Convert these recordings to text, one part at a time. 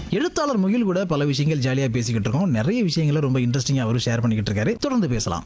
எழுத்தாளர் முகில் கூட பல விஷயங்கள் ஜாலியாக பேசிக்கிட்டு இருக்கோம் நிறைய விஷயங்களை ரொம்ப இன்ட்ரெஸ்டிங்காக அவரும் ஷேர் பண்ணிக்கிட்டு இருக்காரு தொடர்ந்து பேசலாம்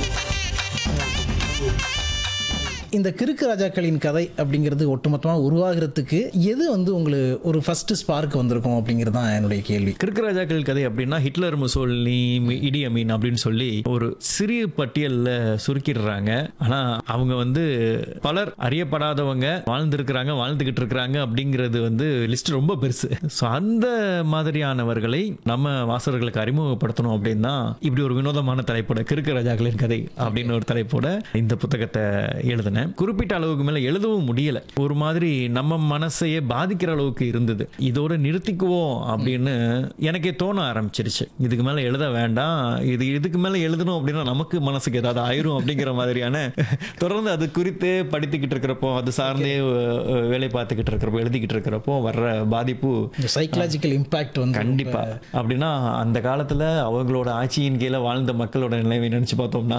இந்த கிறுக்கு ராஜாக்களின் கதை அப்படிங்கிறது ஒட்டுமொத்தமாக உருவாகிறதுக்கு எது வந்து உங்களுக்கு ஒரு ஃபர்ஸ்ட் ஸ்பார்க் வந்திருக்கும் அப்படிங்கிறது தான் என்னுடைய கேள்வி கிறுக்கு ராஜாக்கள் கதை அப்படின்னா ஹிட்லர் முசோலினி மி- இடி அமீன் அப்படின்னு சொல்லி ஒரு சிறிய பட்டியல்ல சுருக்கிடுறாங்க ஆனா அவங்க வந்து பலர் அறியப்படாதவங்க வாழ்ந்திருக்கிறாங்க வாழ்ந்துகிட்டு இருக்கிறாங்க அப்படிங்கிறது வந்து லிஸ்ட் ரொம்ப பெருசு ஸோ அந்த மாதிரியானவர்களை நம்ம வாசகர்களுக்கு அறிமுகப்படுத்தணும் அப்படின்னா இப்படி ஒரு வினோதமான தலைப்போட கிறுக்கு ராஜாக்களின் கதை அப்படின்னு ஒரு தலைப்போட இந்த புத்தகத்தை எழுதினேன் குறிப்பிட்ட அளவுக்கு மேல எழுதவும் முடியல ஒரு மாதிரி நம்ம மனசையே பாதிக்கிற அளவுக்கு இருந்தது இதோட நிறுத்திக்குவோம் அப்படின்னு எனக்கே தோண ஆரம்பிச்சிருச்சு இதுக்கு மேல எழுத வேண்டாம் இது இதுக்கு மேல எழுதணும் அப்படின்னா நமக்கு மனசுக்கு ஏதாவது ஆயிரும் அப்படிங்கிற மாதிரியான தொடர்ந்து அது குறித்து படித்துக்கிட்டு இருக்கிறப்போ அது சார்ந்தே அஹ், வேலை பார்த்துக்கிட்டு இருக்கிறப்போ எழுதிக்கிட்டு இருக்கிறப்போ வர்ற பாதிப்பு இந்த சைக்கலாஜிக்கல் இம்பாக்ட் வந்து கண்டிப்பா அப்படின்னா அந்த காலத்துல அவங்களோட ஆட்சியின் கீழே வாழ்ந்த மக்களோட நிலைமை நினைச்சு பார்த்தோம்னா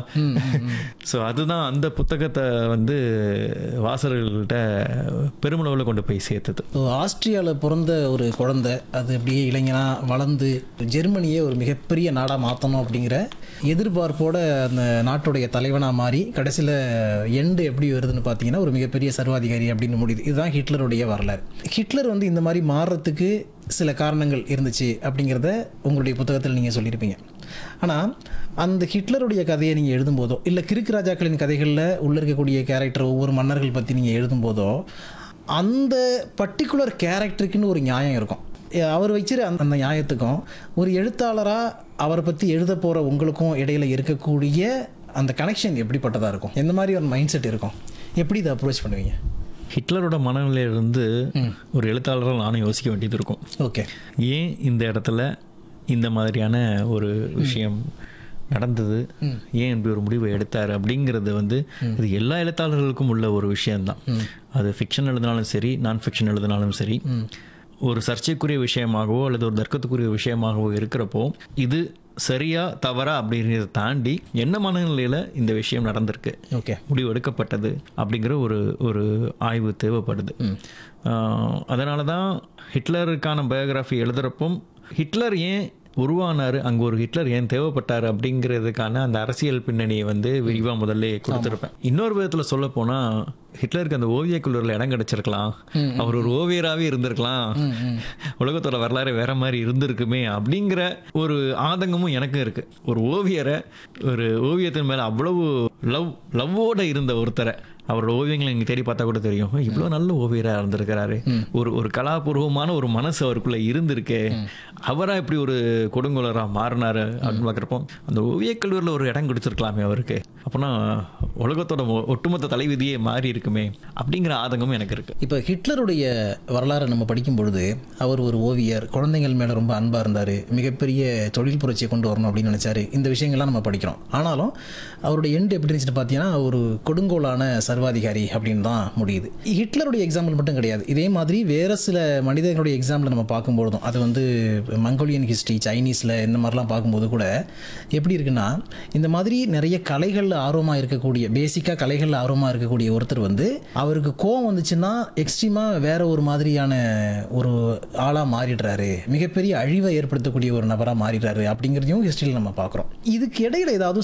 ஸோ அதுதான் அந்த புத்தகத்தை வந்து வாசகர்கள்ட்ட பெருமளவில் கொண்டு போய் சேர்த்தது ஸோ ஆஸ்திரியாவில் பிறந்த ஒரு குழந்தை அது அப்படியே இளைஞனா வளர்ந்து ஜெர்மனியே ஒரு மிகப்பெரிய நாடாக மாற்றணும் அப்படிங்கிற எதிர்பார்ப்போட அந்த நாட்டுடைய தலைவனாக மாறி கடைசியில் எண்டு எப்படி வருதுன்னு பார்த்தீங்கன்னா ஒரு மிகப்பெரிய சர்வாதிகாரி அப்படின்னு முடியுது இதுதான் ஹிட்லருடைய வரலாறு ஹிட்லர் வந்து இந்த மாதிரி மாறுறதுக்கு சில காரணங்கள் இருந்துச்சு அப்படிங்கிறத உங்களுடைய புத்தகத்தில் நீங்கள் சொல்லியிருப்பீங்க ஆனால் அந்த ஹிட்லருடைய கதையை நீங்கள் எழுதும்போதோ இல்லை கிறுக்கு ராஜாக்களின் கதைகளில் உள்ள இருக்கக்கூடிய கேரக்டர் ஒவ்வொரு மன்னர்கள் பற்றி நீங்கள் எழுதும்போதோ அந்த பர்டிகுலர் கேரக்டருக்குன்னு ஒரு நியாயம் இருக்கும் எ- அவர் வச்சிரு அந்த அந்த நியாயத்துக்கும் ஒரு எழுத்தாளராக அவரை பற்றி எழுத போகிற உங்களுக்கும் இடையில இருக்கக்கூடிய அந்த கனெக்ஷன் எப்படிப்பட்டதாக இருக்கும் எந்த மாதிரி ஒரு மைண்ட் செட் இருக்கும் எப்படி இதை அப்ரோச் பண்ணுவீங்க ஹிட்லரோட மனநிலையிலிருந்து ஒரு எழுத்தாளராக நானும் யோசிக்க வேண்டியது இருக்கும் ஓகே ஏன் இந்த இடத்துல இந்த மாதிரியான ஒரு விஷயம் நடந்தது ஏன் இப்படி ஒரு முடிவை எடுத்தார் அப்படிங்கிறது வந்து இது எல்லா எழுத்தாளர்களுக்கும் உள்ள ஒரு விஷயம்தான் அது ஃபிக்ஷன் எழுதினாலும் சரி நான் ஃபிக்ஷன் எழுதினாலும் சரி ஒரு சர்ச்சைக்குரிய விஷயமாகவோ அல்லது ஒரு தர்க்கத்துக்குரிய விஷயமாகவோ இருக்கிறப்போ இது சரியா தவறா அப்படிங்கிறத தாண்டி என்ன மனநிலையில் இந்த விஷயம் நடந்திருக்கு ஓகே முடிவு எடுக்கப்பட்டது அப்படிங்கிற ஒரு ஒரு ஆய்வு தேவைப்படுது அதனால தான் ஹிட்லருக்கான பயோகிராஃபி எழுதுறப்போ ஹிட்லர் ஏன் உருவானார் அங்கே ஒரு ஹிட்லர் ஏன் தேவைப்பட்டார் அப்படிங்கிறதுக்கான அந்த அரசியல் பின்னணியை வந்து விரிவாக முதல்ல கொடுத்துருப்பேன் இன்னொரு விதத்தில் சொல்ல போனால் ஹிட்லருக்கு அந்த ஓவிய குழுவில் இடம் கிடைச்சிருக்கலாம் அவர் ஒரு ஓவியராகவே இருந்திருக்கலாம் உலகத்தோட வரலாறு வேற மாதிரி இருந்திருக்குமே அப்படிங்கிற ஒரு ஆதங்கமும் எனக்கும் இருக்கு ஒரு ஓவியரை ஒரு ஓவியத்தின் மேல அவ்வளவு லவ் லவ்வோட இருந்த ஒருத்தரை அவரோட ஓவியங்களை நீங்க தேடி பார்த்தா கூட தெரியும் இவ்வளோ நல்ல ஓவியரா இருந்திருக்கிறாரு ஒரு ஒரு கலாபூர்வமான ஒரு மனசு அவருக்குள்ள இருந்திருக்கே அவரா இப்படி ஒரு கொடுங்கோலரா மாறினாரு அப்படின்னு பார்க்குறப்போ அந்த ஓவியக் கல்லூரியில் ஒரு இடம் கொடுத்துருக்கலாமே அவருக்கு அப்போனா உலகத்தோட ஒ- ஒட்டுமொத்த தலைவிதியே மாறி இருக்குமே அப்படிங்கிற ஆதங்கமும் எனக்கு இருக்கு இப்போ ஹிட்லருடைய வரலாறை நம்ம படிக்கும் பொழுது அவர் ஒரு ஓவியர் குழந்தைகள் மேலே ரொம்ப அன்பாக இருந்தார் மிகப்பெரிய தொழில் புரட்சியை கொண்டு வரணும் அப்படின்னு நினச்சாரு இந்த விஷயங்கள்லாம் நம்ம படிக்கிறோம் ஆனாலும் அவருடைய எண்ட் எப்படி இருந்துச்சுன்னு பார்த்தீங்கன்னா ஒரு கொடுங்கோலான சர்வாதிகாரி அப்படின்னு தான் முடியுது ஹிட்லருடைய எக்ஸாம்பிள் மட்டும் கிடையாது இதே மாதிரி வேறு சில மனிதர்களுடைய எக்ஸாம்பிள் நம்ம பார்க்கும்பொழுதும் அது வந்து மங்கோலியன் ஹிஸ்ட்ரி சைனீஸில் இந்த மாதிரிலாம் பார்க்கும்போது கூட எப்படி இருக்குன்னா இந்த மாதிரி நிறைய கலைகளில் ஆர்வமாக இருக்கக்கூடிய பேசிக்காக கலைகளில் ஆர்வமாக இருக்கக்கூடிய ஒருத்தர் வந்து அவருக்கு கோவம் வந்துச்சுன்னா எக்ஸ்ட்ரீமாக வேற ஒரு மாதிரியான ஒரு ஆளாக மாறிடுறாரு மிகப்பெரிய அழிவை ஏற்படுத்தக்கூடிய ஒரு நபராக மாறிடுறாரு அப்படிங்கிறதையும் ஹிஸ்ட்ரியில் நம்ம பார்க்குறோம் இதுக்கு இடையில ஏதாவது